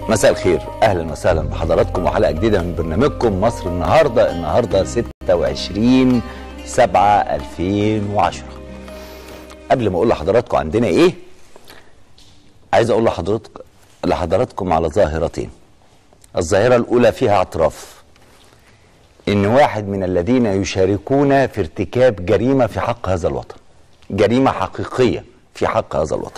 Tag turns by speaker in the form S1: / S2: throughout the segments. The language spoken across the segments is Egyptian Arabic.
S1: مساء الخير اهلا وسهلا بحضراتكم وحلقه جديده من برنامجكم مصر النهارده النهارده 26 7 2010 قبل ما اقول لحضراتكم عندنا ايه عايز اقول لحضراتكم لحضراتكم على ظاهرتين الظاهره الاولى فيها اعتراف ان واحد من الذين يشاركون في ارتكاب جريمه في حق هذا الوطن جريمه حقيقيه في حق هذا الوطن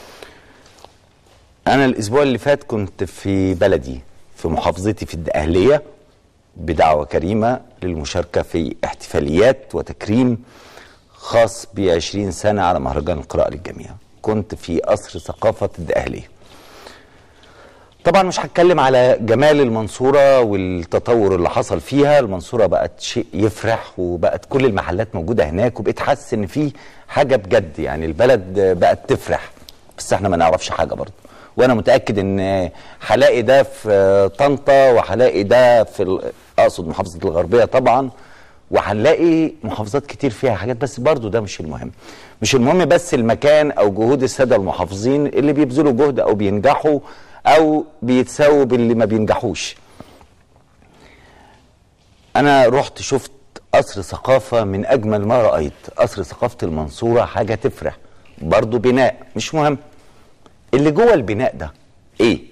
S1: انا الاسبوع اللي فات كنت في بلدي في محافظتي في الدقهليه بدعوه كريمه للمشاركه في احتفاليات وتكريم خاص ب 20 سنه على مهرجان القراءه للجميع كنت في قصر ثقافه الدقهليه طبعا مش هتكلم على جمال المنصورة والتطور اللي حصل فيها المنصورة بقت شيء يفرح وبقت كل المحلات موجودة هناك وبقيت حاسس ان في حاجة بجد يعني البلد بقت تفرح بس احنا ما نعرفش حاجة برضه وانا متأكد ان هلاقي ده في طنطا وهلاقي ده في ال- اقصد محافظة الغربية طبعا وهنلاقي محافظات كتير فيها حاجات بس برضو ده مش المهم مش المهم بس المكان او جهود الساده المحافظين اللي بيبذلوا جهد او بينجحوا او بيتساووا باللي ما بينجحوش انا رحت شفت قصر ثقافه من اجمل ما رايت قصر ثقافه المنصوره حاجه تفرح برضو بناء مش مهم اللي جوه البناء ده ايه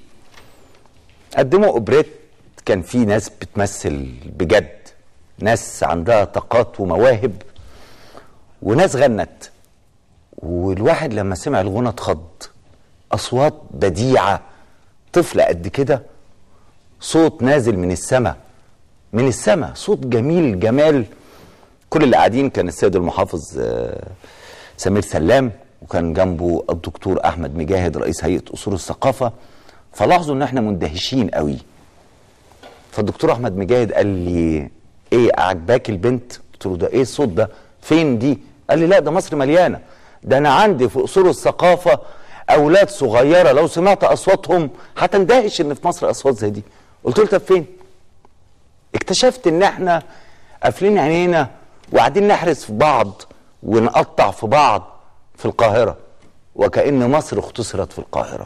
S1: قدموا اوبريت كان في ناس بتمثل بجد ناس عندها طاقات ومواهب وناس غنت والواحد لما سمع الغنى اتخض اصوات بديعه طفله قد كده صوت نازل من السماء من السماء صوت جميل جمال كل اللي قاعدين كان السيد المحافظ آه، سمير سلام وكان جنبه الدكتور احمد مجاهد رئيس هيئه اصول الثقافه فلاحظوا ان احنا مندهشين قوي فالدكتور احمد مجاهد قال لي ايه عجباك البنت قلت له ده ايه الصوت ده فين دي قال لي لا ده مصر مليانه ده انا عندي في اصول الثقافه اولاد صغيره لو سمعت اصواتهم هتندهش ان في مصر اصوات زي دي قلت له طب فين اكتشفت ان احنا قافلين عينينا وقاعدين نحرس في بعض ونقطع في بعض في القاهره وكأن مصر اختصرت في القاهره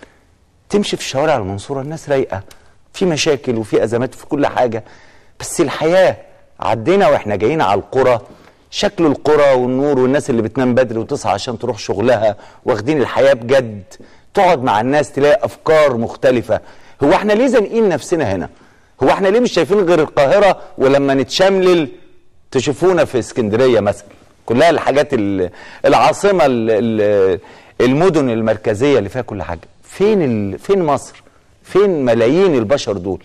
S1: تمشي في شوارع المنصورة الناس رايقة في مشاكل وفي أزمات في كل حاجة بس الحياة عدينا واحنا جايين على القرى شكل القرى والنور والناس اللي بتنام بدري وتصحى عشان تروح شغلها واخدين الحياة بجد تقعد مع الناس تلاقي أفكار مختلفة هو احنا ليه زانقين نفسنا هنا هو احنا ليه مش شايفين غير القاهرة ولما نتشملل تشوفونا في اسكندرية مثلا كلها الحاجات ال- العاصمة ال- ال- المدن المركزية اللي فيها كل حاجة فين ال... فين مصر فين ملايين البشر دول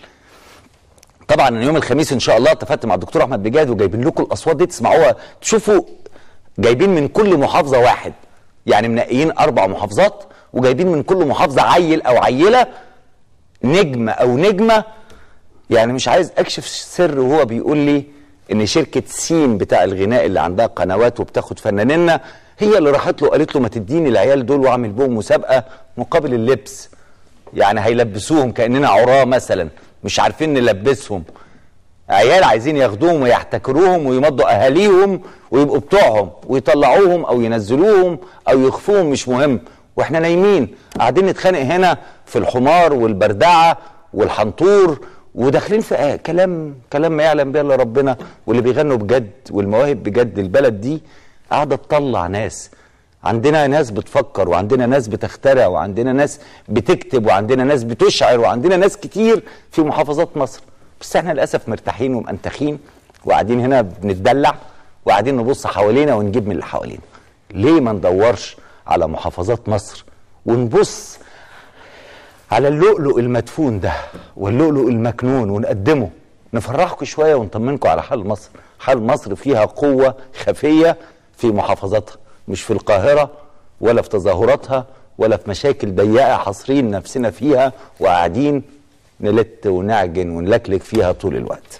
S1: طبعا أنا يوم الخميس ان شاء الله اتفقت مع الدكتور احمد بجاد وجايبين لكم الاصوات دي تسمعوها تشوفوا جايبين من كل محافظه واحد يعني منقيين اربع محافظات وجايبين من كل محافظه عيل او عيله نجم او نجمه يعني مش عايز اكشف سر وهو بيقول لي ان شركه سين بتاع الغناء اللي عندها قنوات وبتاخد فنانينا هي اللي راحت له قالت له ما تديني العيال دول واعمل بهم مسابقه مقابل اللبس يعني هيلبسوهم كاننا عراه مثلا مش عارفين نلبسهم عيال عايزين ياخدوهم ويحتكروهم ويمضوا اهاليهم ويبقوا بتوعهم ويطلعوهم او ينزلوهم او يخفوهم مش مهم واحنا نايمين قاعدين نتخانق هنا في الحمار والبردعه والحنطور وداخلين في آه كلام كلام ما يعلم به الا ربنا واللي بيغنوا بجد والمواهب بجد البلد دي قاعده تطلع ناس عندنا ناس بتفكر وعندنا ناس بتخترع وعندنا ناس بتكتب وعندنا ناس بتشعر وعندنا ناس كتير في محافظات مصر بس احنا للاسف مرتاحين ومنتخين وقاعدين هنا بنتدلع وقاعدين نبص حوالينا ونجيب من اللي حوالينا ليه ما ندورش على محافظات مصر ونبص على اللؤلؤ المدفون ده واللؤلؤ المكنون ونقدمه نفرحكم شويه ونطمنكم على حال مصر حال مصر فيها قوه خفيه في محافظاتها مش في القاهره ولا في تظاهراتها ولا في مشاكل ضيقه حاصرين نفسنا فيها وقاعدين نلت ونعجن ونلكلك فيها طول الوقت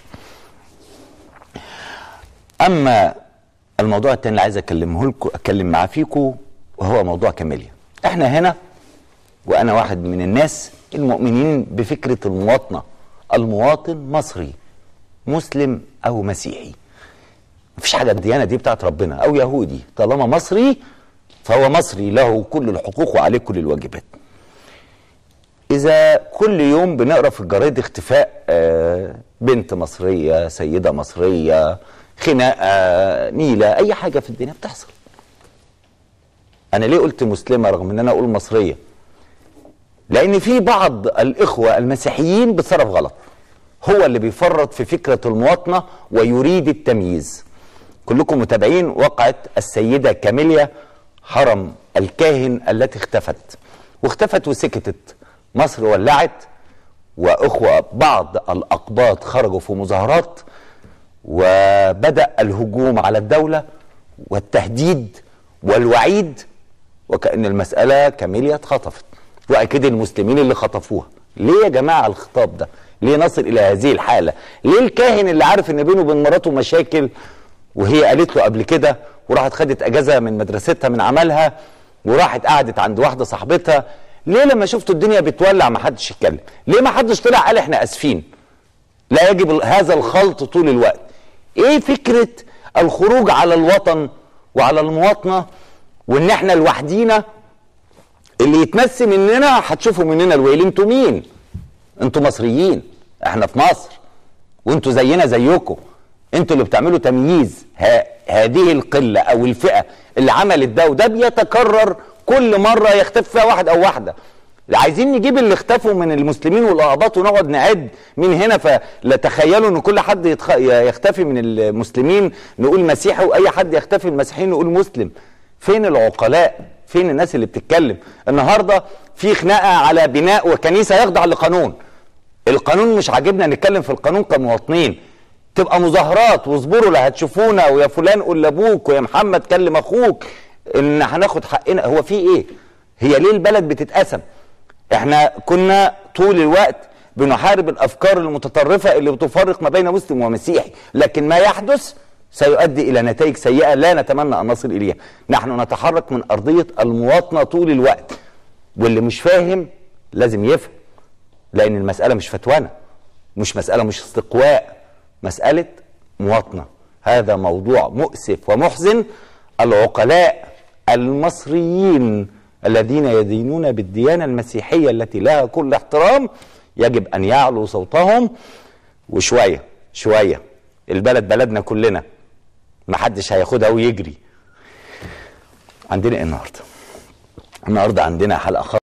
S1: اما الموضوع التاني اللي عايز اكلمه لكم اتكلم معاه فيكم وهو موضوع كاميليا احنا هنا وانا واحد من الناس المؤمنين بفكره المواطنه المواطن مصري مسلم او مسيحي مفيش حاجه الديانه دي بتاعت ربنا او يهودي طالما مصري فهو مصري له كل الحقوق وعليه كل الواجبات اذا كل يوم بنقرا في الجرايد اختفاء آه، بنت مصريه سيده مصريه خناقه نيله اي حاجه في الدنيا بتحصل انا ليه قلت مسلمه رغم ان انا اقول مصريه لان في بعض الاخوه المسيحيين بتصرف غلط هو اللي بيفرط في فكره المواطنه ويريد التمييز كلكم متابعين وقعت السيده كاميليا حرم الكاهن التي اختفت واختفت وسكتت مصر ولعت واخوه بعض الاقباط خرجوا في مظاهرات وبدا الهجوم على الدوله والتهديد والوعيد وكأن المسألة كاميليا اتخطفت وأكيد المسلمين اللي خطفوها ليه يا جماعة الخطاب ده ليه نصل إلى هذه الحالة ليه الكاهن اللي عارف إن بينه وبين مراته مشاكل وهي قالت له قبل كده وراحت خدت أجازة من مدرستها من عملها وراحت قعدت عند واحدة صاحبتها ليه لما شفتوا الدنيا بتولع ما حدش يتكلم ليه ما حدش طلع قال احنا اسفين لا يجب هذا الخلط طول الوقت ايه فكرة الخروج على الوطن وعلى المواطنة وان احنا لوحدينا اللي يتمسي مننا هتشوفوا مننا الويل انتوا مين انتوا مصريين احنا في مصر وانتوا زينا زيكم انتوا اللي بتعملوا تمييز ها هذه القلة او الفئة اللي عملت ده وده بيتكرر كل مرة يختفي فيها واحد او واحدة عايزين نجيب اللي اختفوا من المسلمين والاقباط ونقعد نعد من هنا فلا تخيلوا ان كل حد يتخ... يختفي من المسلمين نقول مسيحي واي حد يختفي من المسيحيين نقول مسلم فين العقلاء فين الناس اللي بتتكلم النهارده في خناقه على بناء وكنيسه يخضع لقانون القانون مش عاجبنا نتكلم في القانون كمواطنين تبقى مظاهرات واصبروا لا هتشوفونا ويا فلان قول لابوك ويا محمد كلم اخوك ان هناخد حقنا هو في ايه هي ليه البلد بتتقسم احنا كنا طول الوقت بنحارب الافكار المتطرفه اللي بتفرق ما بين مسلم ومسيحي لكن ما يحدث سيؤدي الى نتائج سيئه لا نتمنى ان نصل اليها نحن نتحرك من ارضيه المواطنه طول الوقت واللي مش فاهم لازم يفهم لان المساله مش فتوانه مش مساله مش استقواء مساله مواطنه هذا موضوع مؤسف ومحزن العقلاء المصريين الذين يدينون بالديانه المسيحيه التي لها كل احترام يجب ان يعلوا صوتهم وشويه شويه البلد بلدنا كلنا محدش هياخدها ويجري عندنا ايه النهارده النهارده عندنا حلقه خاصه